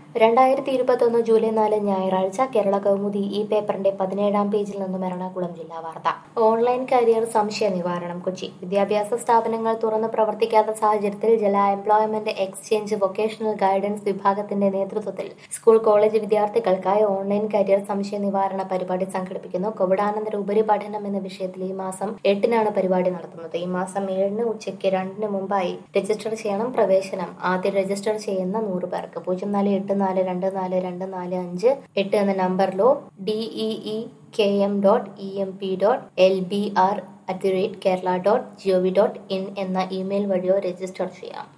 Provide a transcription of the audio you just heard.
രണ്ടായിരത്തി ഇരുപത്തൊന്ന് ജൂലൈ നാല് ഞായറാഴ്ച കേരള കൗമുദി ഈ പേപ്പറിന്റെ പതിനേഴാം പേജിൽ നിന്നും എറണാകുളം ജില്ലാ വാർത്ത ഓൺലൈൻ കരിയർ സംശയ നിവാരണം കൊച്ചി വിദ്യാഭ്യാസ സ്ഥാപനങ്ങൾ തുറന്ന് പ്രവർത്തിക്കാത്ത സാഹചര്യത്തിൽ ജല എംപ്ലോയ്മെന്റ് എക്സ്ചേഞ്ച് വൊക്കേഷണൽ ഗൈഡൻസ് വിഭാഗത്തിന്റെ നേതൃത്വത്തിൽ സ്കൂൾ കോളേജ് വിദ്യാർത്ഥികൾക്കായി ഓൺലൈൻ കരിയർ സംശയ നിവാരണ പരിപാടി സംഘടിപ്പിക്കുന്നു കോവിഡാനന്തര ഉപരിപഠനം എന്ന വിഷയത്തിൽ ഈ മാസം എട്ടിനാണ് പരിപാടി നടത്തുന്നത് ഈ മാസം ഏഴിന് ഉച്ചയ്ക്ക് രണ്ടിന് മുമ്പായി രജിസ്റ്റർ ചെയ്യണം പ്രവേശനം ആദ്യം രജിസ്റ്റർ ചെയ്യുന്ന നൂറ് പേർക്ക് പൂജ്യം നാല് എട്ട് നാല് രണ്ട് നാല് രണ്ട് നാല് അഞ്ച് എട്ട് എന്ന നമ്പറിലോ D E E K M dot E M P dot L B R at the rate Kerala dot G O V dot in എന്ന ഇമെയിൽ വഴിയോ രജിസ്റ്റർ ചെയ്യാം